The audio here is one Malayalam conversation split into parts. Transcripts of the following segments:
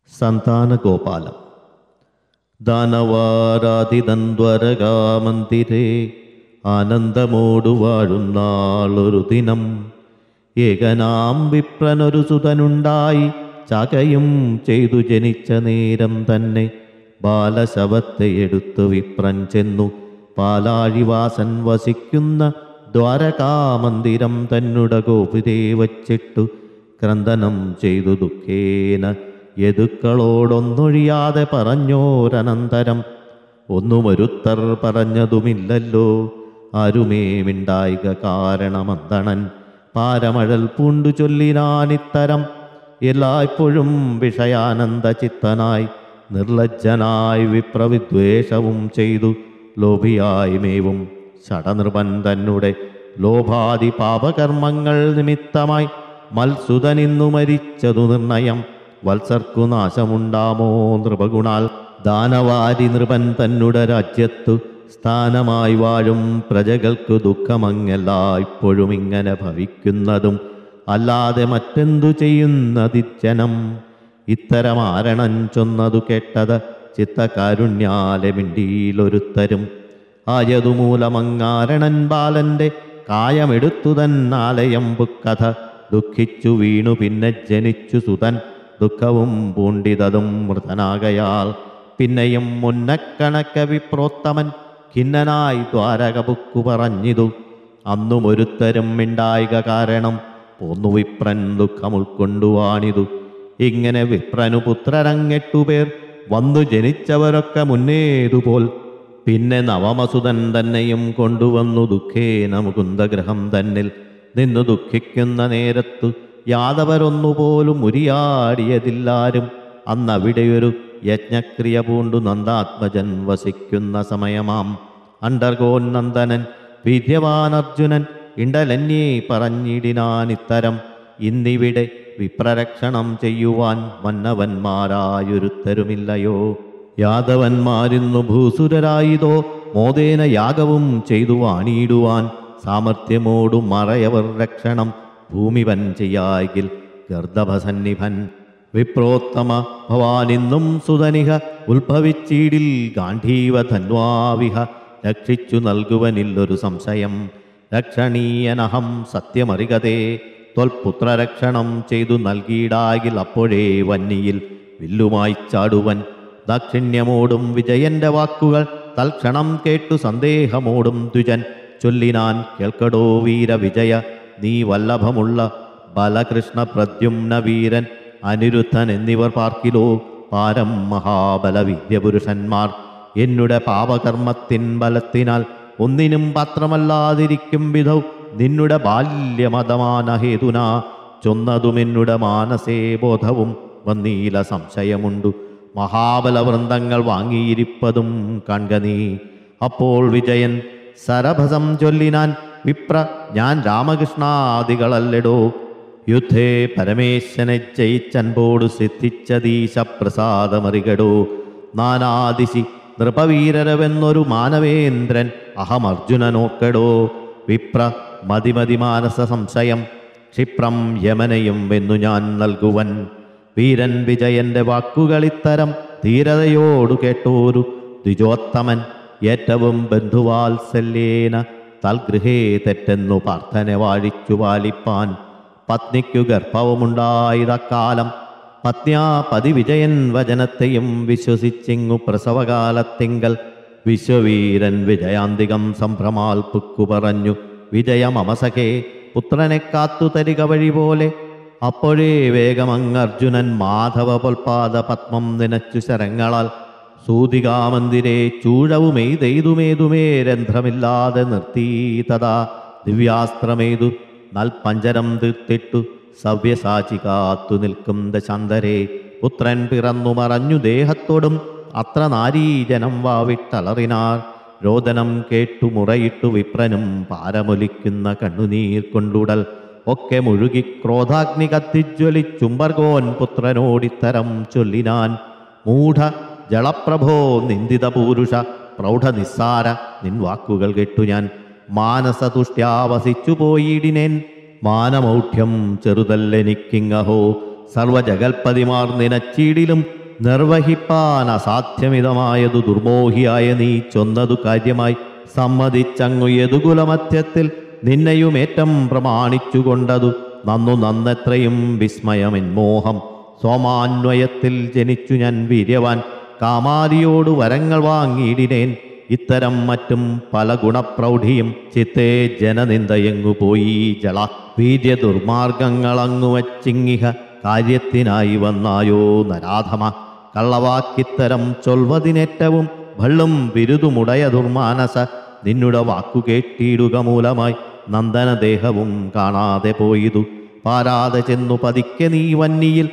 സന്താനഗോപാലം ദാനവാരാതിതന്വരകാമന്ദിരേ ആനന്ദമോടു വാഴുന്നാളൊരു ദിനം ഏകനാം വിപ്രനൊരു സുതനുണ്ടായി ചകയും ചെയ്തു ജനിച്ച നേരം തന്നെ ബാലശവത്തെ എടുത്തു വിപ്രൻ ചെന്നു പാലാഴിവാസൻ വസിക്കുന്ന ദ്വാരകാമന്ദിരം തന്നുട ഗോപുരേ വച്ചിട്ടു ക്രന്ദനം ചെയ്തു ദുഃഖേന യദുക്കളോടൊന്നൊഴിയാതെ പറഞ്ഞോരനന്തരം ഒന്നുമൊരുത്തർ പറഞ്ഞതുമില്ലല്ലോ ആരുമേ മിണ്ടായിക കാരണമന്തണൻ പാരമഴൽ പൂണ്ടു ചൊല്ലിനാനിത്തരം എല്ലായ്പ്പോഴും വിഷയാനന്ദ ചിത്തനായി നിർലജ്ജനായി വിപ്രവിദ്വേഷവും ചെയ്തു ലോഭിയായി മേവും ഷടനൃപൻ തന്നെ ലോഭാദി പാപകർമ്മങ്ങൾ നിമിത്തമായി മത്സുതനിന്നു മരിച്ചതു നിർണയം വത്സർക്കു നാശമുണ്ടാമോ നൃപഗുണാൽ ദാനവാരി നൃപൻ തന്നെ രാജ്യത്തു സ്ഥാനമായി വാഴും പ്രജകൾക്കു ദുഃഖമങ്ങെല്ലായ്പ്പോഴും ഇങ്ങനെ ഭവിക്കുന്നതും അല്ലാതെ മറ്റെന്തു ചെയ്യുന്നതിജനം ഇത്തരം ആരണൻ ചൊന്നതു കേട്ടത് ചിത്തകാരുണ്യാലെ മിണ്ടിയിലൊരുത്തരും ആയതുമൂലമങ്ങാരണൻ ബാലന്റെ കായമെടുത്തു തന്നാലയം ബുക്കഥ ദുഃഖിച്ചു വീണു പിന്നെ ജനിച്ചു സുതൻ ദുഃഖവും പൂണ്ടിതതും മൃതനാകയാൽ പിന്നെയും മുന്നക്കണക്ക വിപ്രോത്തമൻ ഖിന്നനായി ദ്വാരക ബുക്കു പറഞ്ഞിതു അന്നും ഒരുത്തരും മിണ്ടായിക കാരണം പോന്നു വിപ്രൻ ദുഃഖം ഉൾക്കൊണ്ടുവാണിതു ഇങ്ങനെ വിപ്രനു പുത്രരങ്ങെട്ടുപേർ വന്നു ജനിച്ചവരൊക്കെ മുന്നേതുപോൽ പിന്നെ നവമസുതൻ തന്നെയും കൊണ്ടുവന്നു ദുഃഖേന മുകുന്ദഗ്രഹം തന്നിൽ നിന്നു ദുഃഖിക്കുന്ന നേരത്തു യാദവരൊന്നുപോലും ഉരിയാടിയതില്ലാരും അന്നവിടെയൊരു യജ്ഞക്രിയ പൂണ്ടു നന്ദാത്മജൻ വസിക്കുന്ന സമയമാം അണ്ടർഗോൻ നന്ദനൻ വിദ്യവാനർജുനൻ ഇണ്ടലന്യേ പറഞ്ഞിടിനാനിത്തരം ഇന്നിവിടെ വിപ്രരക്ഷണം ചെയ്യുവാൻ മന്നവന്മാരായൊരുത്തരുമില്ലയോ യാദവന്മാരിന്നു ഭൂസുരരായിതോ മോദേന യാഗവും ചെയ്തു വാണിയിടുവാൻ സാമർഥ്യമോടു മറയവർ രക്ഷണം ഭൂമിവൻ ചെയ്യായെങ്കിൽ ഗർദഭസന്നിഭൻ വിപ്രോത്തമ ഭവാനിന്നും സുതനിഹ ഉത്ഭവിച്ചീടിൽ ഗാന്ധീവ ധന്വാവിഹ രക്ഷിച്ചു നൽകുവനില്ലൊരു സംശയം രക്ഷണീയനഹം സത്യമറികതേ ത്വൽപുത്രരക്ഷണം ചെയ്തു നൽകിയിടാകിൽ അപ്പോഴേ വന്നിയിൽ വില്ലുമായി ചാടുവൻ ദാക്ഷിണ്യമോടും വിജയന്റെ വാക്കുകൾ തൽക്ഷണം കേട്ടു സന്ദേഹമോടും ദ്വിജൻ ചൊല്ലിനാൻ കേൾക്കടോ വീര വിജയ നീ വല്ലഭമുള്ള ബലകൃഷ്ണ പ്രദ്യുമ്ന വീരൻ അനിരുദ്ധൻ എന്നിവർ പാർക്കിലോ പാരം മഹാബല വിദ്യപുരുഷന്മാർ എന്നുടെ പാപകർമ്മത്തിൻ ബലത്തിനാൽ ഒന്നിനും പാത്രമല്ലാതിരിക്കും വിധൗ നിന്നുടെ ബാല്യമതമാന ഹേതുന ചൊന്നതുമെന്നുടെ മാനസേ ബോധവും വന്നീല സംശയമുണ്ടു മഹാബലവൃന്ദങ്ങൾ വാങ്ങിയിരിപ്പതും കൺക നീ അപ്പോൾ വിജയൻ സരഭസം ചൊല്ലിനാൻ വിപ്ര ഞാൻ രാമകൃഷ്ണാദികളല്ലടോ യുദ്ധേ പരമേശ്വനെ ജയിച്ചൻപോടു സിദ്ധിച്ചതീശ പ്രസാദമറികടോ നാനാദിശി നൃപവീരരവെന്നൊരു മാനവേന്ദ്രൻ അഹമർജുനനോക്കടോ വിപ്ര മതിമതി മാനസ സംശയം ക്ഷിപ്രം യമനയും വെന്നു ഞാൻ നൽകുവൻ വീരൻ വിജയന്റെ വാക്കുകളിത്തരം ധീരതയോടു കേട്ടോരു ദ്വിജോത്തമൻ ഏറ്റവും ബന്ധുവാത്സല്യേന തൽഗൃഹേ തെറ്റെന്നു പ്രാർത്ഥന വാഴിച്ചു പാലിപ്പാൻ പത്നിക്കു ഗർഭവുമുണ്ടായതക്കാലം പത്ന്യാ പതി വിജയൻ വചനത്തെയും വിശ്വസിച്ചിങ്ങു പ്രസവകാലത്തിങ്കൽ വിശ്വവീരൻ വിജയാന്തികം സംഭ്രമാൽ പുക്കു പറഞ്ഞു വിജയമമസഖേ പുത്രനെ കാത്തു തരിക വഴി പോലെ അപ്പോഴേ വേഗമങ്ങർജുനൻ മാധവ പൊൽപാദ പത്മം നിനച്ചു ശരങ്ങളാൽ സൂതികാമന്ദിരെ ചൂഴവുമെയ്തെയ്തുമേതുമേ രന്ധ്രമില്ലാതെ നിർത്തീ തഥാ ദിവ്യാസ്ത്രമേതു നൽപഞ്ചരം തീർത്തിട്ടു സവ്യസാചി കാത്തു നിൽക്കും ദശാന്തരെ പുത്രൻ പിറന്നു മറഞ്ഞു ദേഹത്തോടും അത്ര നാരീജനം വാവിട്ടലറിനാർ രോദനം കേട്ടു മുറയിട്ടു വിപ്രനും പാരമൊലിക്കുന്ന കണ്ണുനീർ കൊണ്ടുടൽ ഒക്കെ മുഴുകി ക്രോധാഗ്നി കത്തിജ്വലിച്ചുംബർഗോൻ പുത്രനോടിത്തരം ചൊല്ലിനാൻ മൂഢ ജളപ്രഭോ നിന്ദിത പൂരുഷ പ്രൗഢ നിസ്സാര നിൻ വാക്കുകൾ കേട്ടു ഞാൻ മാനസതുഷ്ട്യാവസിച്ചു പോയിടിനേൻ മാനമൗഢ്യം ചെറുതല്ലെനിക്കിങ്ങഹോ സർവജഗൽപതിമാർ നിനച്ചീടിലും നിർവഹിപ്പാൻ അസാധ്യമിതമായതു ദുർമോഹിയായ നീ ചൊന്നതു കാര്യമായി സമ്മതിച്ചങ്ങു യദുകുലമധ്യത്തിൽ നിന്നെയുമേറ്റം പ്രമാണിച്ചുകൊണ്ടതു നന്നു നന്നെത്രയും വിസ്മയമെന്മോഹം സോമാന്വയത്തിൽ ജനിച്ചു ഞാൻ വീര്യവാൻ കാമാരിയോട് വരങ്ങൾ വാങ്ങിയിടിനേൻ ഇത്തരം മറ്റും പല ഗുണപ്രൗഢിയും ചിത്തേ ജനനിന്ദയെങ്ങു പോയി ജള വീര്യ ദുർമാർഗങ്ങളങ്ങു വച്ചിങ്ങിഹ കാര്യത്തിനായി വന്നായോ നരാധമ കള്ളവാക്കിത്തരം ചൊൽവതിനേറ്റവും ഭള്ളും ബിരുദുമുടയ ദുർമാനസ നിന്നുടെ വാക്കു കേട്ടിടുക മൂലമായി നന്ദനദേഹവും കാണാതെ പോയിതു പാരാതെ ചെന്നു പതിക്കെ നീ വന്നിയിൽ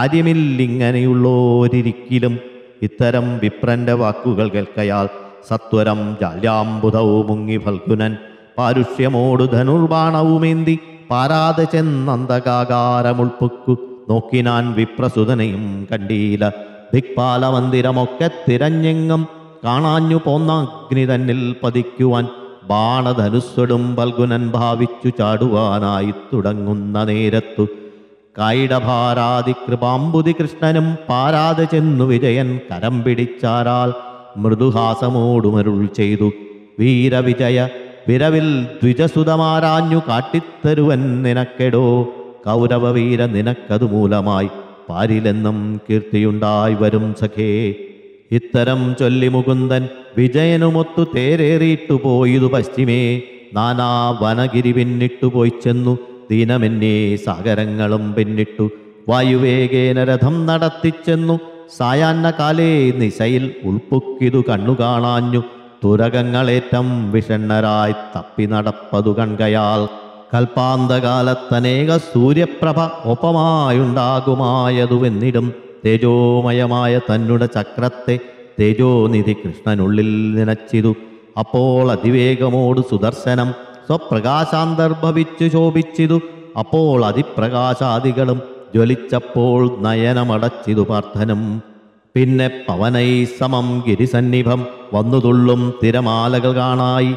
കാര്യമില്ലിങ്ങനെയുള്ളോരിരിക്കിലും ഇത്തരം വിപ്രന്റെ വാക്കുകൾ കേൾക്കയാൽ സത്വരം ജാല്യാംബുധവും മുങ്ങി ഫൽഗുനൻ പാരുഷ്യമോടു ധനുർബാണവുമേന്തി പാരാതെ ചെന്നന്തകാകാരമുൾപ്പൊക്കു നോക്കിനാൻ വിപ്രസുതനെയും കണ്ടീല ദിക്പാല മന്ദിരമൊക്കെ തിരഞ്ഞെങ്ങും കാണാഞ്ഞു പോന്ന അഗ്നി തന്നിൽ പതിക്കുവാൻ ബാണധനുസ്വടും ഫൽഗുനൻ ഭാവിച്ചു ചാടുവാനായി തുടങ്ങുന്ന നേരത്തു കായിടഭാരാതി കൃപാംബുതി കൃഷ്ണനും പാരാതെ ചെന്നു വിജയൻ കരം പിടിച്ചാരാൽ മൃദുഹാസമോടുമരുൾ ചെയ്തു വീരവിജയ വിരവിൽ ദ്വിജസുതമാരാഞ്ഞു കാട്ടിത്തരുവൻ നിനക്കെടോ കൗരവവീര നിനക്കതു മൂലമായി പാരിലെന്നും കീർത്തിയുണ്ടായി വരും സഖേ ഇത്തരം ചൊല്ലി മുകുന്ദൻ വിജയനുമൊത്തു തേരേറിയിട്ടു പോയതു പശ്ചിമേ നാനാ വനഗിരി പിന്നിട്ടു പോയി ചെന്നു ദീനമെന്നേ സാഗരങ്ങളും പിന്നിട്ടു വായുവേഗേന രഥം നടത്തിച്ചെന്നു സായാഹ്ന കാലേ നിശയിൽ ഉൾപ്പൊക്കിതു കണ്ണു കാണാഞ്ഞു തുരകങ്ങളേറ്റം വിഷണ്ണരായി തപ്പി നടപ്പതു കൺകയാൽ കൽപ്പാന്തകാലത്തനേക സൂര്യപ്രഭ ഒപ്പമായുണ്ടാകുമായതുവെന്നിടും തേജോമയമായ തന്നുടെ ചക്രത്തെ തേജോനിധി കൃഷ്ണനുള്ളിൽ നനച്ചിതു അപ്പോൾ അതിവേഗമോട് സുദർശനം സ്വപ്രകാശാന്തർഭവിച്ചു ശോഭിച്ചിതു അപ്പോൾ അതിപ്രകാശാദികളും ജ്വലിച്ചപ്പോൾ നയനമടച്ചിതു പാർത്ഥനും പിന്നെ പവനൈ സമം ഗിരിസന്നിഭം വന്നുതുള്ളും തിരമാലകൾ കാണായി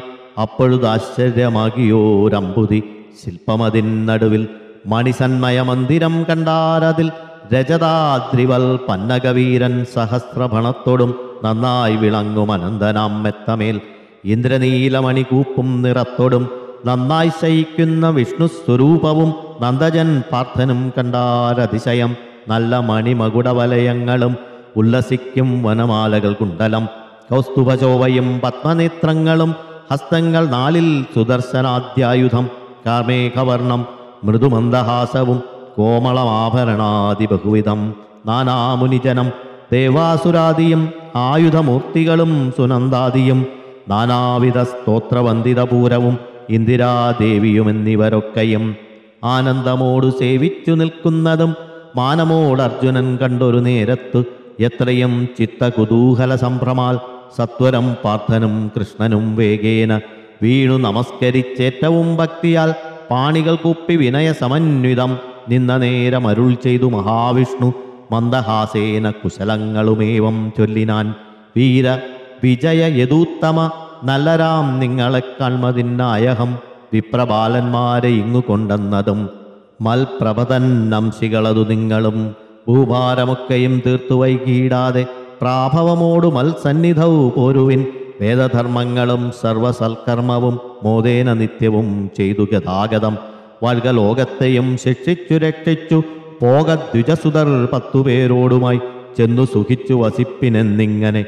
അപ്പോഴുതാശ്ചര്യമാകിയോരമ്പുതി ശില്പമതിൻ നടുവിൽ മണിസന്മയ മന്ദിരം കണ്ടാരതിൽ രജതാദ്രിവൽ പന്നകവീരൻ സഹസ്രഭണത്തോടും നന്നായി വിളങ്ങും അനന്തനാം മെത്തമേൽ ഇന്ദ്രനീലമണി കൂപ്പും നിറത്തോടും നന്നായി ശയിക്കുന്ന വിഷ്ണു സ്വരൂപവും നന്ദജൻ പാർത്ഥനും കണ്ടാരതിശയം നല്ല മണിമകുടവലയങ്ങളും ഉല്ലസിക്കും വനമാലകൾ കുണ്ടലം കൗസ്തുഭശോഭയും പത്മനേത്രങ്ങളും ഹസ്തങ്ങൾ നാലിൽ സുദർശനാദ്യായുധം കാർമേഘവർണം മൃദുമന്ദഹാസവും കോമളമാഭരണാദി ബഹുവിധം നാനാമുനിജനം ദേവാസുരാദിയും ആയുധമൂർത്തികളും സുനന്ദാദിയും നാനാവിധ സ്തോത്രവന്ദിതപൂരവും ഇന്ദിരാദേവിയും എന്നിവരൊക്കെയും ആനന്ദമോടു സേവിച്ചു നിൽക്കുന്നതും മാനമോട് അർജുനൻ കണ്ടൊരു നേരത്തു എത്രയും ചിത്തകുതൂഹല സംഭ്രമാൽ സത്വരം പാർത്ഥനും കൃഷ്ണനും വേഗേന വീണു നമസ്കരിച്ചേറ്റവും ഭക്തിയാൽ പാണികൾ കുപ്പി വിനയ സമന്വിതം നിന്ന നേരം അരുൾ ചെയ്തു മഹാവിഷ്ണു മന്ദഹാസേന കുശലങ്ങളുമേവം ചൊല്ലിനാൻ വീര വിജയ യദൂത്തമ നല്ലരാം നിങ്ങളെ കൺമതിന്നായഹം വിപ്രബാലന്മാരെ ഇങ്ങു കൊണ്ടെന്നതും മൽപ്രഭതൻ നംശികളതു നിങ്ങളും ഭൂഭാരമൊക്കെയും തീർത്തു വൈകിടാതെ പ്രാഭവമോടു മൽസന്നിധൗ പോരുവിൻ വേദധർമ്മങ്ങളും സർവസൽക്കർമ്മവും മോദേന നിത്യവും ചെയ്തു ഗതാഗതം വാഴ്ക ലോകത്തെയും ശിക്ഷിച്ചു രക്ഷിച്ചു പോക ദ്വിജസുതർ പത്തുപേരോടുമായി ചെന്നു സുഖിച്ചു വസിപ്പിനെന്നിങ്ങനെ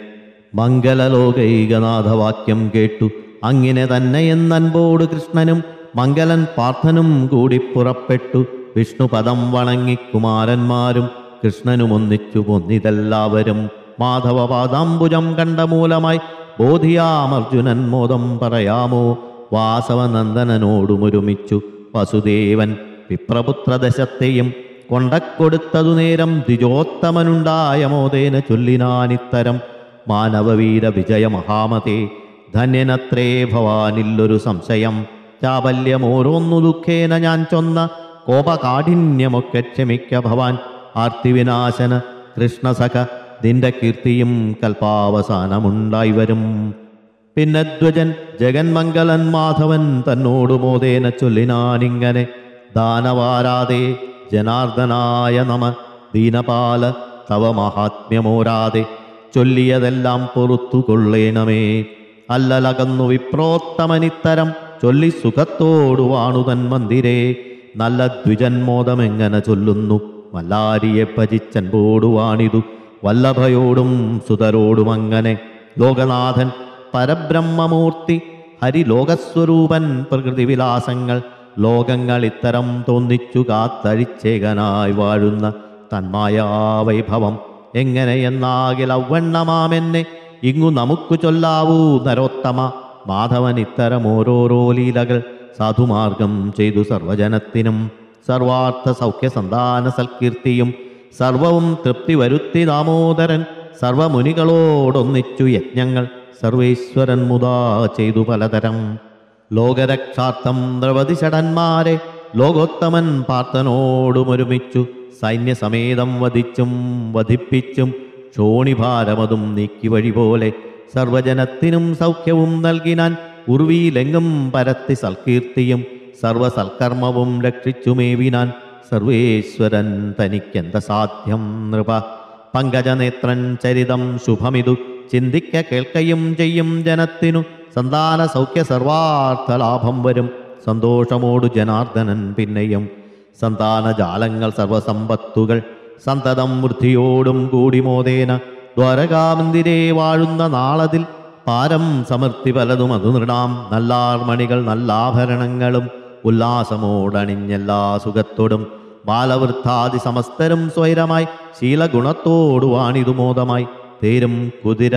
മംഗലലോകൈകനാഥവാക്യം കേട്ടു അങ്ങനെ തന്നെ എന്നൻപോട് കൃഷ്ണനും മംഗലൻ പാർത്ഥനും കൂടി പുറപ്പെട്ടു വിഷ്ണുപദം വണങ്ങി കുമാരന്മാരും കൃഷ്ണനും ഒന്നിച്ചു പൊന്നിതെല്ലാവരും മാധവപാദാംബുജം കണ്ട മൂലമായി ബോധിയാമർജുനൻ മോദം പറയാമോ വാസവനന്ദനനോടുമൊരുമിച്ചു വസുദേവൻ വിപ്രപുത്രദശത്തെയും കൊണ്ടക്കൊടുത്തതു നേരം ദ്വിജോത്തമനുണ്ടായ മോദേന ചൊല്ലിനാനിത്തരം മാനവവീര വിജയ മഹാമതേ ധന്യനത്രേ ഭവാനില്ലൊരു സംശയം ചാബല്യമോരോന്നു ദുഃഖേന ഞാൻ ചൊന്ന കോപകാഠിന്യമൊക്കെ ക്ഷമിക്ക ഭവാൻ ആർത്തിവിനാശന കൃഷ്ണസഖ നിന്റെ കീർത്തിയും കൽപ്പാവസാനമുണ്ടായി വരും പിന്നെ ധ്വജൻ ജഗന്മംഗലൻ മാധവൻ തന്നോടു മോദേന ചൊല്ലിനാനിങ്ങനെ ദാനവാരാതെ ജനാർദ്ദനായ നമ ദീനപാല തവ മഹാത്മ്യമോരാതെ ചൊല്ലിയതെല്ലാം പൊറത്തു കൊള്ളേണമേ അല്ലലകന്നു വിപ്രോത്തമനിത്തരം ചൊല്ലി സുഖത്തോടു വാണുതൻ മന്ദിരേ നല്ല ദ്വിജന്മോദമെങ്ങനെ ചൊല്ലുന്നു മല്ലാരിയെ ഭജിച്ചൻപോടുവാണിതു വല്ലഭയോടും സുതരോടും അങ്ങനെ ലോകനാഥൻ പരബ്രഹ്മമൂർത്തി ഹരിലോകസ്വരൂപൻ പ്രകൃതിവിലാസങ്ങൾ ലോകങ്ങൾ ഇത്തരം തോന്നിച്ചു കാത്തഴിച്ചേകനായി വാഴുന്ന തന്മായാവൈഭവം എങ്ങനെയെന്നാകിൽ അവണ്ണമാമെന്നെ ഇങ്ങു നമുക്ക് ചൊല്ലാവൂ നരോത്തമ മാധവൻ ഇത്തരം ഓരോരോ ലീലകൾ സാധുമാർഗം ചെയ്തു സർവജനത്തിനും സർവാർത്ഥ സൗഖ്യ സന്താന സൽകീർത്തിയും സർവവും തൃപ്തി വരുത്തി ദാമോദരൻ സർവമുനികളോടൊന്നിച്ചു യജ്ഞങ്ങൾ സർവേശ്വരൻ മുതാ ചെയ്തു പലതരം ലോകരക്ഷാർത്ഥം ദ്രവതി ഷടന്മാരെ ലോകോത്തമൻ പാർത്ഥനോടുമൊരുമിച്ചു സൈന്യസമേതം വധിച്ചും വധിപ്പിച്ചും ക്ഷോണിഭാരമതും നീക്കി വഴി പോലെ സർവജനത്തിനും സൗഖ്യവും നൽകിനാൻ ഉർവിയിലെങ്ങും പരത്തി സൽകീർത്തിയും സർവസൽക്കർമ്മവും രക്ഷിച്ചുമേവിനാൻ സർവേശ്വരൻ തനിക്കെന്ത സാധ്യം നൃപ പങ്കജനേത്രൻ ചരിതം ശുഭമിതു ചിന്തിക്ക കേൾക്കയും ചെയ്യും ജനത്തിനു സന്താന സൗഖ്യ സർവാർത്ഥ ലാഭം വരും സന്തോഷമോടു ജനാർദ്ദനൻ പിന്നെയും സന്താനജാലങ്ങൾ സർവസമ്പത്തുകൾ സന്തതം വൃദ്ധിയോടും കൂടി മോദേന ദ്വാരകാമന്ദിരേ വാഴുന്ന നാളതിൽ പാരം സമൃദ്ധി പലതും അതു നൃടാം നല്ലാർമണികൾ നല്ലാഭരണങ്ങളും ഉല്ലാസമോടണിഞ്ഞെല്ലാ സുഖത്തോടും ബാലവൃദ്ധാദി സമസ്തരും സ്വൈരമായി ശീലഗുണത്തോടുവാണിതു മോദമായി തേരും കുതിര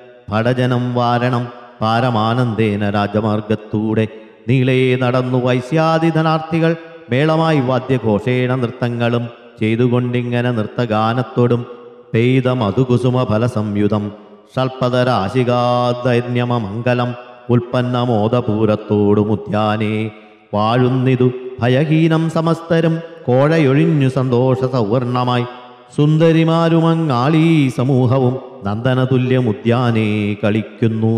ഭടജനം വാരണം പാരമാനന്ദേന രാജമാർഗത്തൂടെ നീളേ നടന്നു വൈശ്യാദിധനാർത്ഥികൾ മേളമായി വാദ്യഘോഷേണ നൃത്തങ്ങളും ചെയ്തുകൊണ്ടിങ്ങനെ നൃത്തഗാനത്തോടും പെയ്ത മധുകുസുമ ഫലസംയുതം ഷൽപതരാശികാദൈന്യമമംഗലം ഉൽപ്പന്നമോദപൂരത്തോടും ഉദ്യാനേ വാഴുന്നിതു ഭയഹീനം സമസ്തരും കോഴയൊഴിഞ്ഞു സന്തോഷ സൗവർണമായി സുന്ദരിമാരുമങ്ങാളീ സമൂഹവും നന്ദനതുല്യം ഉദ്യാനേ കളിക്കുന്നു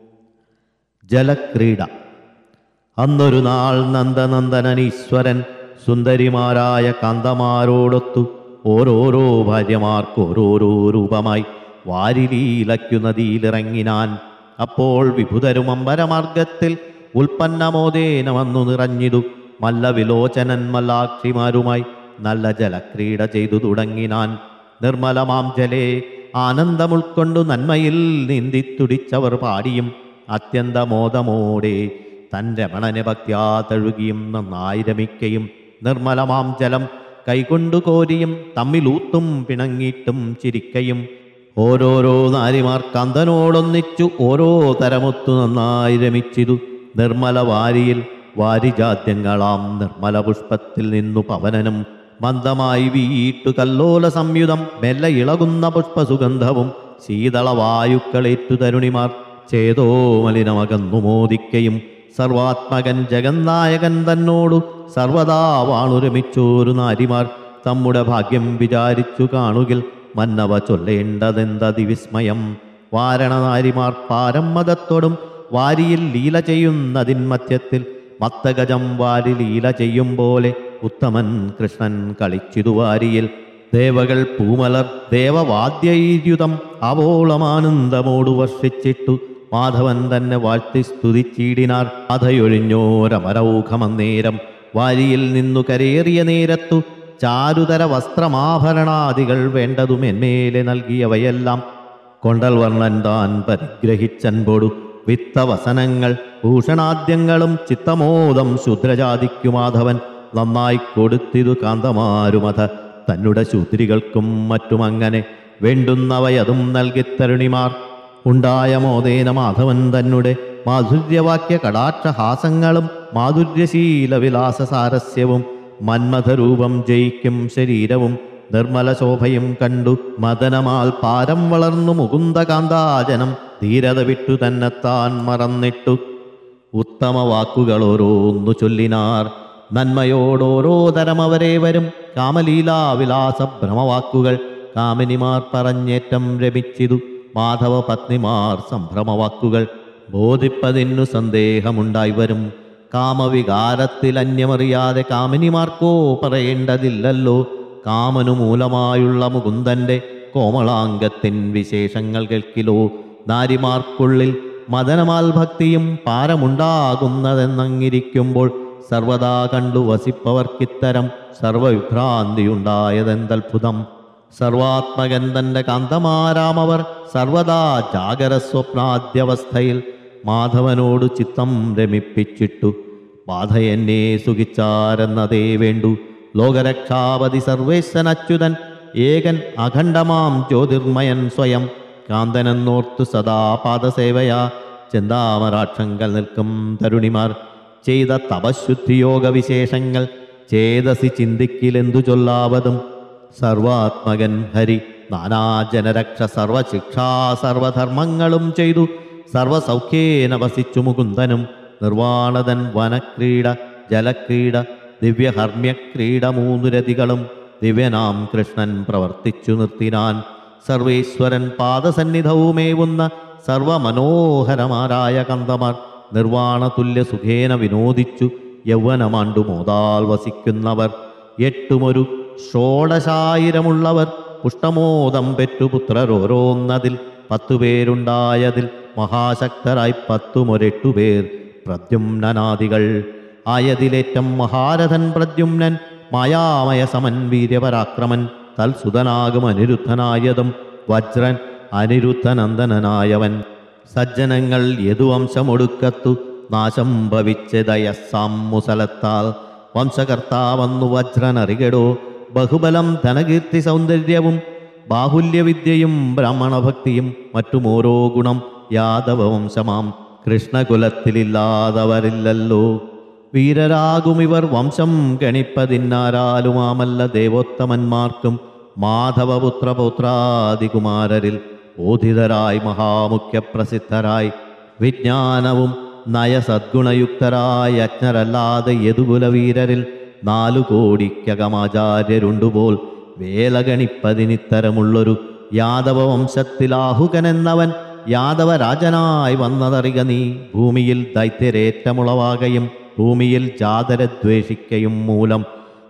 ജലക്രീഡ അന്നൊരു നാൾ നന്ദനന്ദനനീശ്വരൻ സുന്ദരിമാരായ കാന്തമാരോടൊത്തു ഓരോരോ ഭാര്യമാർക്ക് ഓരോരോ രൂപമായി വാരിലീലയ്ക്കു നദിയിലിറങ്ങിനാൻ അപ്പോൾ വിഭുതരും അമ്പരമാർഗത്തിൽ ഉൽപ്പന്നമോദേന വന്നു നിറഞ്ഞിതു മല്ല വിലോചനൻ മല്ലാക്ഷിമാരുമായി നല്ല ജലക്രീഡ ചെയ്തു തുടങ്ങിനാൻ നിർമ്മലമാം ജലേ ആനന്ദമുൾക്കൊണ്ടു നന്മയിൽ നീന്തി തുടിച്ചവർ പാടിയും അത്യന്തമോദമോടെ തൻ രമണനെ ഭക്ത്യാ തഴുകിയും നന്നായി രമിക്കയും നിർമ്മലമാം ജലം കൈകൊണ്ടു കോരിയും തമ്മിലൂത്തും പിണങ്ങിയിട്ടും ചിരിക്കയും ഓരോരോ നാരിമാർ കന്തനോടൊന്നിച്ചു ഓരോ തരമൊത്തു നന്നായി രമിച്ചിതു നിർമ്മല വാരിയിൽ വാരിജാദ്യങ്ങളാം നിർമ്മല പുഷ്പത്തിൽ നിന്നു പവനനും മന്ദമായി വീട്ടു കല്ലോല സംയുതം മെല്ലെ ഇളകുന്ന പുഷ്പസുഗന്ധവും ശീതളവായുക്കളേറ്റു തരുണിമാർ ചേതോ മലിനമകന്നു മോദിക്കയും സർവാത്മകൻ ജഗന്നായകൻ തന്നോടു സർവദാ വാണുരമിച്ചോരു നാരിമാർ തമ്മുടെ ഭാഗ്യം വിചാരിച്ചു കാണുകിൽ മന്നവ ചൊല്ലേണ്ടതെന്തതിവിസ്മയം വാരണനാരിമാർ പാരമ്മതത്തോടും വാരിയിൽ ലീല ചെയ്യുന്നതിൻ മധ്യത്തിൽ മത്തഗജം വാരി ലീല ചെയ്യും പോലെ ഉത്തമൻ കൃഷ്ണൻ കളിച്ചിതു വാരിയിൽ ദേവകൾ പൂമലർ ദേവവാദ്യൈര്യുതം അവോളമാനന്ദമോടു വർഷിച്ചിട്ടു മാധവൻ തന്നെ വാഴ്ത്തി സ്തുതിച്ചീടിനാർ അധയൊഴിഞ്ഞോരമരൗഖമന്നേരം വാരിയിൽ നിന്നു കരേറിയ നേരത്തു ചാരുതര വസ്ത്രമാഭരണാദികൾ വേണ്ടതും എന്മേലെ നൽകിയവയെല്ലാം കൊണ്ടൽ വർണ്ണൻ താൻ പരിഗ്രഹിച്ചൻപൊടു വിത്തവസനങ്ങൾ ഭൂഷണാദ്യങ്ങളും ചിത്തമോദം ശൂദ്രജാതിക്കു മാധവൻ നന്നായി കൊടുത്തിതു കാന്തമാരുമത തന്നുടെ ശൂദ്രികൾക്കും മറ്റുമങ്ങനെ വേണ്ടുന്നവയതും നൽകിത്തരുണിമാർ ഉണ്ടായ മോദേന മാധവൻ തന്നെ മാധുര്യവാക്യ കടാക്ഷഹാസങ്ങളും മാധുര്യശീല വിലാസ സാരസ്യവും മന്മഥരൂപം ജയിക്കും ശരീരവും നിർമ്മല ശോഭയും കണ്ടു മദനമാൽ പാരം വളർന്നു മുകുന്ദകാന്താജനം ധീരത വിട്ടു തന്നെത്താൻ മറന്നിട്ടു ഉത്തമ വാക്കുകൾ ഓരോന്നു ചൊല്ലിനാർ നന്മയോടോരോ തരം അവരെ വരും കാമലീലാവിലാസ ഭ്രമവാക്കുകൾ കാമിനിമാർ പറഞ്ഞേറ്റം രമിച്ചിതു മാധവ പത്നിമാർ സംഭ്രമവാക്കുകൾ ബോധിപ്പതിന്നു സന്ദേഹമുണ്ടായി വരും കാമവികാരത്തിൽ അന്യമറിയാതെ കാമിനിമാർക്കോ പറയേണ്ടതില്ലല്ലോ കാമനു മൂലമായുള്ള മുകുന്ദന്റെ കോമളാംഗത്തിൻ വിശേഷങ്ങൾ കേൾക്കിലോ നാരിമാർക്കുള്ളിൽ മദനമാൽ ഭക്തിയും പാരമുണ്ടാകുന്നതെന്നങ്ങിരിക്കുമ്പോൾ സർവദാ കണ്ടു വസിപ്പവർക്കിത്തരം സർവവിഭ്രാന്തിയുണ്ടായതെന്തത്ഭുതം സർവാത്മകൻ തന്റെ കാന്തമാരാമവർ സർവദാ ജാഗരസ്വപ്നാദ്യവസ്ഥയിൽ മാധവനോട് ചിത്തം രമിപ്പിച്ചിട്ടു ബാധയെന്നെ സുഖിച്ചാരെന്നതേ വേണ്ടു ലോകരക്ഷാപതി സർവേശനച്യുതൻ ഏകൻ അഖണ്ഡമാം ജ്യോതിർമയൻ സ്വയം കാന്തനെന്നോർത്തു സദാ പാദസേവയാ ചെന്താമരാക്ഷങ്കൽ നിൽക്കും തരുണിമാർ ചെയ്ത തപശുദ്ധിയോഗ വിശേഷങ്ങൾ ചേതസി ചിന്തിക്കിലെന്തു ചൊല്ലാവതും സർവാത്മകൻ ഹരി നാനാജനരക്ഷ സർവശിക്ഷാ സർവധർമ്മങ്ങളും ചെയ്തു സർവസൗഖ്യേന വസിച്ചു മുകുന്ദനും നിർവാണതൻ വനക്രീഡ ജലക്രീഡ ദിവ്യഹർമ്മ്യക്രീഡ മൂന്നു രതികളും ദിവ്യനാം കൃഷ്ണൻ പ്രവർത്തിച്ചു നിർത്തിനാൻ സർവേശ്വരൻ പാദസന്നിധവുമേവുന്ന സർവമനോഹരമാരായ കന്തമാർ നിർവാണ തുല്യ സുഖേന വിനോദിച്ചു യൗവനമാണ്ടു മോതാൽ വസിക്കുന്നവർ എട്ടുമൊരു ഷോഡശായിരമുള്ളവർ പുഷ്ടമോദം പെറ്റു പുത്രരോരോന്നതിൽ പത്തുപേരുണ്ടായതിൽ മഹാശക്തരായി പത്തുമൊരെട്ടു പേർ പ്രദ്യുമ്നനാദികൾ ആയതിലേറ്റം മഹാരഥൻ പ്രദ്യുമ്നൻ മായാമയ സമൻ വീര്യപരാക്രമൻ തൽസുതനാകും അനിരുദ്ധനായതും വജ്രൻ അനിരുദ്ധനന്ദനനായവൻ സജ്ജനങ്ങൾ യദുവംശമൊടുക്കത്തു നാശം ഭവിച്ചതയസ്സാം മുസലത്താൽ വംശകർത്താവന്നു വജ്രനറികടോ ബഹുബലം ധനകീർത്തി സൗന്ദര്യവും ബാഹുല്യവിദ്യയും ബ്രാഹ്മണഭക്തിയും മറ്റുമോരോ ഗുണം യാദവവംശമാം കൃഷ്ണകുലത്തിലില്ലാതവരില്ലല്ലോ വീരരാകുമിവർ വംശം ഗണിപ്പതിന്നാരാലുമാമല്ല ദേവോത്തമന്മാർക്കും മാധവപുത്രപൗത്രാദികുമാരരിൽ ബോധിതരായി മഹാമുഖ്യപ്രസിദ്ധരായി വിജ്ഞാനവും നയസദ്ഗുണയുക്തരായ യജ്ഞരല്ലാതെ യദുകുലവീരരിൽ നാലു കോടിക്കകമാചാര്യരുണ്ടുപോൽ വേലഗണിപ്പതിനിത്തരമുള്ളൊരു യാദവ വംശത്തിലാഹുകനെന്നവൻ യാദവരാജനായി വന്നതറിക നീ ഭൂമിയിൽ ദൈത്യരേറ്റമുളവാകയും ഭൂമിയിൽ ജാതരദ്വേഷിക്കയും മൂലം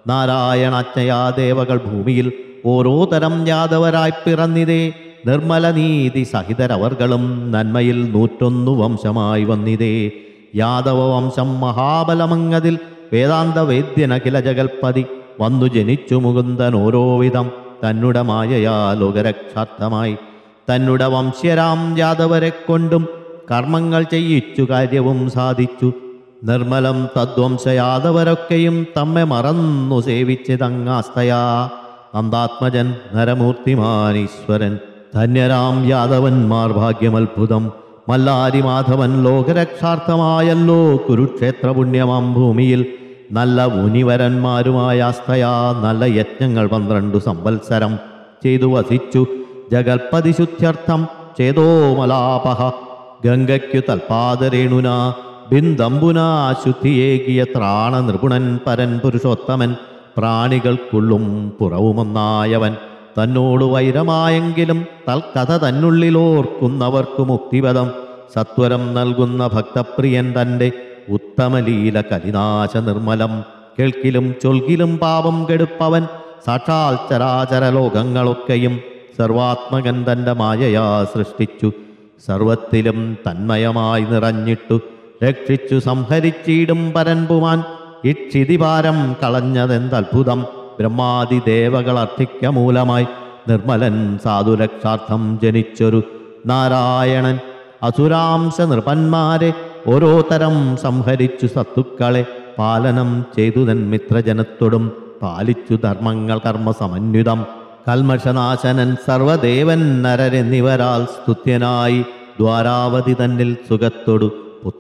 നാരായണജ്ഞയാ ദേവകൾ ഭൂമിയിൽ ഓരോ തരം യാദവരായി പിറന്നിതേ നിർമ്മല നീതി സഹിതരവർകളും നന്മയിൽ നൂറ്റൊന്നു വംശമായി വന്നിതേ യാദവ വംശം മഹാബലമങ്ങതിൽ വേദാന്ത വേദ്യനഖില ജഗൽപതി വന്നു ജനിച്ചു മുകുന്ദൻ ഓരോ വിധം തന്നുടെ മായയാ ലോകരക്ഷാർത്ഥമായി തന്നുടെ വംശ്യരാം യാദവരെ കൊണ്ടും കർമ്മങ്ങൾ ചെയ്യിച്ചു കാര്യവും സാധിച്ചു നിർമ്മലം തദ്വംശയാദവരൊക്കെയും തമ്മെ മറന്നു സേവിച്ചതങ്ങാസ്തയാ നന്ദാത്മജൻ നരമൂർത്തിമാനീശ്വരൻ ധന്യരാം യാദവന്മാർ ഭാഗ്യമത്ഭുതം മല്ലാരി മാധവൻ ലോകരക്ഷാർത്ഥമായല്ലോ കുരുക്ഷേത്ര പുണ്യമാം ഭൂമിയിൽ നല്ല മുനിവരന്മാരുമായ ആസ്തയാ നല്ല യജ്ഞങ്ങൾ പന്ത്രണ്ടു സംവത്സരം ചെയ്തു വസിച്ചു ജഗൽപതി ശുദ്ധ്യർത്ഥം ചേതോ മലാപഹ ഗംഗയ്ക്കു തൽപാദരേണുന ബിന്ദംബുന ശുദ്ധിയേകിയ ത്രാണ നൃപുണൻ പരൻ പുരുഷോത്തമൻ പ്രാണികൾക്കുള്ളും പുറവുമൊന്നായവൻ തന്നോട് വൈരമായെങ്കിലും തൽക്കഥ തന്നുള്ളിലോർക്കുന്നവർക്കു മുക്തിപദം സത്വരം നൽകുന്ന ഭക്തപ്രിയൻ തൻ്റെ ഉത്തമലീല കലിനാശ നിർമ്മലം കേൾക്കിലും ചൊൽകിലും പാപം കെടുപ്പവൻ സാക്ഷാൽ ചരാചര ലോകങ്ങളൊക്കെയും സർവാത്മകൻ തൻ്റെ മായയാ സൃഷ്ടിച്ചു സർവത്തിലും തന്മയമായി നിറഞ്ഞിട്ടു രക്ഷിച്ചു സംഹരിച്ചിടും പരൻപുമാൻ ഇക്ഷിതിഭാരം കളഞ്ഞതെന്തത്ഭുതം ബ്രഹ്മാദി ദേവകൾ അർത്ഥിക്ക മൂലമായി നിർമ്മലൻ സാധുരക്ഷാർത്ഥം ജനിച്ചൊരു നാരായണൻ അസുരാംശ നൃപന്മാരെ ഓരോ തരം സംഹരിച്ചു സത്തുക്കളെ പാലനം ചെയ്തു തൻ മിത്രജനത്തോടും പാലിച്ചു ധർമ്മങ്ങൾ കർമ്മ സമന്വിതം കൽമഷനാശനൻ സർവദേവൻ നരരെന്നിവരാൽ സ്തുത്യനായി ദ്വാരാവതി തന്നിൽ സുഖത്തൊടു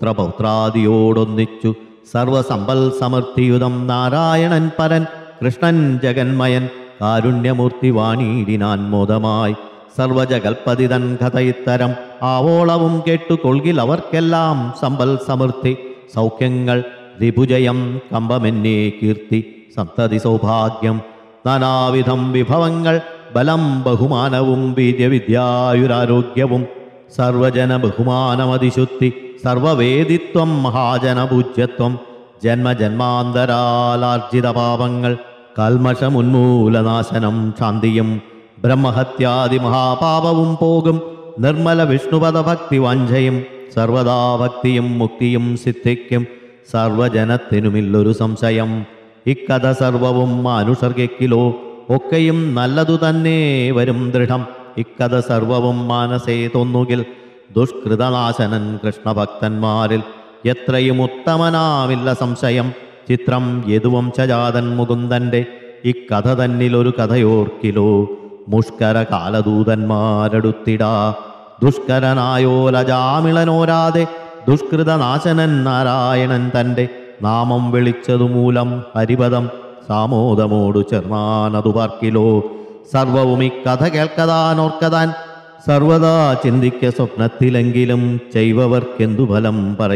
പുത്രപൗത്രാദിയോടൊന്നിച്ചു സർവസമ്പൽ സമൃദ്ധിയുതം നാരായണൻ പരൻ കൃഷ്ണൻ ജഗന്മയൻ കാരുണ്യമൂർത്തി വാണീടിനാൻ മോദമായി സർവജഗൽപതിതൻ കഥയിത്തരം ആവോളവും കേട്ടു കൊൾകിൽ അവർക്കെല്ലാം സമ്പൽ സമൃദ്ധി സൗഖ്യങ്ങൾ രിഭുജയം കമ്പമെന്നേ കീർത്തി സന്തതി സൗഭാഗ്യം നാനാവിധം വിഭവങ്ങൾ ബലം ബഹുമാനവും വീര്യവിദ്യായുരാരോഗ്യവും സർവജന ബഹുമാനമതിശുദ്ധി സർവവേദിത്വം മഹാജനപൂജ്യത്വം ജന്മജന്മാന്തരാലാർജിത പാപങ്ങൾ കൽമഷമുന്മൂലനാശനം ശാന്തിയും ബ്രഹ്മഹത്യാദി മഹാപാപവും പോകും നിർമ്മല വിഷ്ണുപദ ഭക്തി വാഞ്ചയും സർവദാ ഭക്തിയും മുക്തിയും സിദ്ധിക്കും സർവജനത്തിനുമില്ലൊരു സംശയം ഇക്കഥ സർവവും മാനുഷർഗിക്കിലോ ഒക്കെയും നല്ലതു തന്നെ വരും ദൃഢം ഇക്കഥ സർവവും മാനസേ തൊന്നുകിൽ ദുഷ്കൃതനാശനൻ കൃഷ്ണഭക്തന്മാരിൽ എത്രയും ഉത്തമനാമില്ല സംശയം ചിത്രം യദുവംശജാതൻ മുകുന്ദന്റെ ഇക്കഥ തന്നിലൊരു കഥയോർക്കിലോ മുഷ്കര കാലദൂതന്മാരെടുത്തിടാ ദുഷ്കരനായോലജാമിളനോരാതെ ദുഷ്കൃതനാശനൻ നാരായണൻ തൻ്റെ നാമം വിളിച്ചതുമൂലം ഹരിപദം സാമോദമോടു ചേർന്നാനതു പാർക്കിലോ സർവവും ഇക്കഥ കേൾക്കതാനോർക്കതാൻ സർവദാ ചിന്തിക്ക സ്വപ്നത്തിലെങ്കിലും ചെയ്വവർക്കെന്തു ഫലം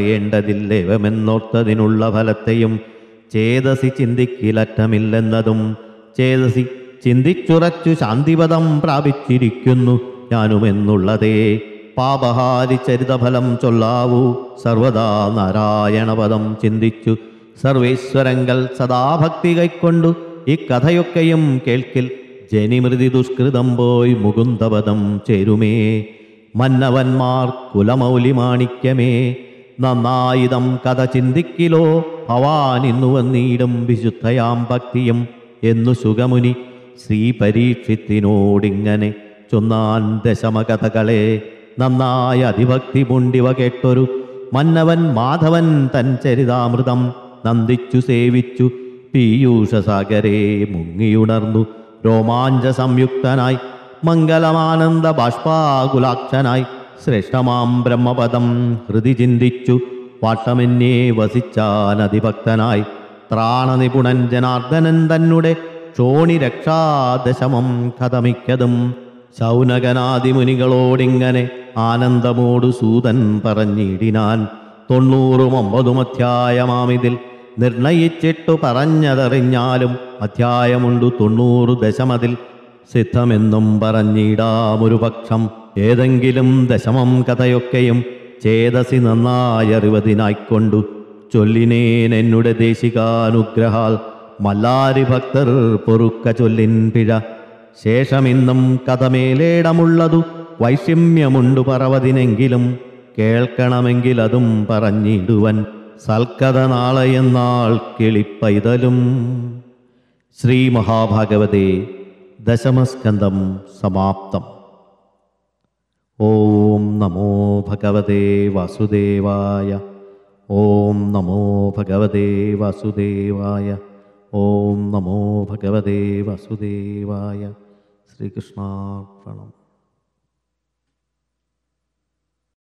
പറയേണ്ടതില്ലേവമെന്നോർത്തതിനുള്ള ഫലത്തെയും ചേതസി ചിന്തിക്കിലറ്റമില്ലെന്നതും ചേതസി ചിന്തിച്ചുറച്ചു ശാന്തിപദം പ്രാപിച്ചിരിക്കുന്നു ഞാനുമെന്നുള്ളതേ പാപഹാരി ചരിതഫലം ചൊല്ലാവൂ സർവദാ നാരായണപദം ചിന്തിച്ചു സർവേശ്വരങ്കൽ സദാഭക്തി കൈക്കൊണ്ടു ഇക്കഥയൊക്കെയും കേൾക്കിൽ ജനിമൃതി ദുഷ്കൃതം പോയി മുകുന്ദപദം ചേരുമേ മന്നവന്മാർ കുലമൗലി മാണിക്യമേ നന്നായിതം കഥ ചിന്തിക്കിലോ ഭവാനിന്നു വന്നീടും വിശുദ്ധയാം ഭക്തിയും എന്നു സുഖമുനി ശ്രീ പരീക്ഷിത്തിനോടിങ്ങനെ ചൊന്നാൻ ദശമകഥകളെ നന്നായ അതിഭക്തി പുണ്ടിവ കേട്ടൊരു മന്നവൻ മാധവൻ തൻ ചരിതാമൃതം നന്ദിച്ചു സേവിച്ചു പീയൂഷസാഗരെ മുങ്ങിയുണർന്നു രോമാഞ്ച സംയുക്തനായി മംഗലമാനന്ദ ബാഷ്പാകുലാക്ഷനായി ശ്രേഷ്ഠമാം ബ്രഹ്മപദം ഹൃദി ചിന്തിച്ചു വാട്ടമെന്നേ വസിച്ചാനതിഭക്തനായി ത്രാണനിപുണൻ ജനാർദ്ദനൻ തന്നെ ക്ഷോണി രക്ഷാദശമം കഥമിക്കതും ശൗനകനാദിമുനികളോടിങ്ങനെ ആനന്ദമോടു സൂതൻ പറഞ്ഞിടിനാൻ തൊണ്ണൂറും ഒമ്പതും അധ്യായമാമിതിൽ നിർണയിച്ചിട്ടു പറഞ്ഞതറിഞ്ഞാലും അധ്യായമുണ്ടു തൊണ്ണൂറു ദശമതിൽ സിദ്ധമെന്നും പറഞ്ഞിടാമൊരു പക്ഷം ഏതെങ്കിലും ദശമം കഥയൊക്കെയും ചേതസി നന്നായറിവതിനായിക്കൊണ്ടു ചൊല്ലിനേൻ എന്നുടെ ദേശികാനുഗ്രഹാൽ മല്ലാരി ഭക്തർ പൊറുക്ക ചൊല്ലിൻ പിഴ ശേഷമിന്നും കഥമേലേടമുള്ളതു വൈഷമ്യമുണ്ടു പറവതിനെങ്കിലും കേൾക്കണമെങ്കിൽ അതും പറഞ്ഞിടുവൻ സൽക്കഥ നാളെയെന്നാൾ കിളിപ്പൈതലും ശ്രീ മഹാഭാഗവതേ ദശമസ്കന്ധം സമാപ്തം ഓം നമോ ഭഗവതേ വാസുദേവായ ഓം നമോ ഭഗവതേ വാസുദേവായ ഓം നമോ ഭഗവതേ വാസുദേവായ ശ്രീകൃഷ്ണാർപ്പണം